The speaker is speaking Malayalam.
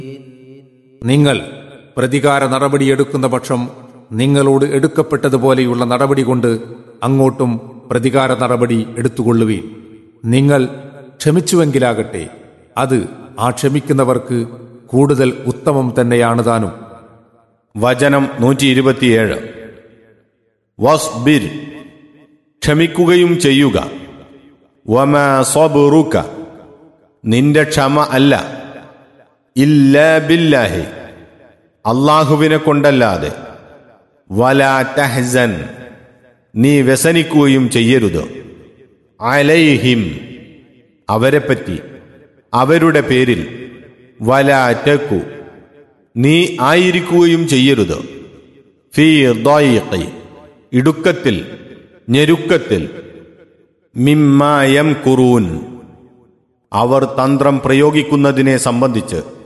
നിങ്ങൾ പ്രതികാര നടപടിയെടുക്കുന്ന പക്ഷം നിങ്ങളോട് എടുക്കപ്പെട്ടതുപോലെയുള്ള നടപടി കൊണ്ട് അങ്ങോട്ടും പ്രതികാര നടപടി എടുത്തുകൊള്ളുവീൻ നിങ്ങൾ ക്ഷമിച്ചുവെങ്കിലാകട്ടെ അത് ആ ക്ഷമിക്കുന്നവർക്ക് കൂടുതൽ ഉത്തമം തന്നെയാണ് താനും വചനം നൂറ്റി ഇരുപത്തിയേഴ് വസ്ബിർ ക്ഷമിക്കുകയും ചെയ്യുക വമ സ്വബുറുക നിന്റെ ക്ഷമ അല്ല ഇല്ല ബില്ലാഹി അള്ളാഹുവിനെ കൊണ്ടല്ലാതെ വലാ തഹ്സൻ നീ വ്യസനിക്കുകയും ചെയ്യരുത് അലൈഹിം അവരെപ്പറ്റി അവരുടെ പേരിൽ വലാ തക്കു നീ ആയിരിക്കുകയും ചെയ്യരുത് ഫീ ضيق ഇടുക്കത്തിൽ ഞെരുക്കത്തിൽ മിമ്മായം കുറൂൻ അവർ തന്ത്രം പ്രയോഗിക്കുന്നതിനെ സംബന്ധിച്ച്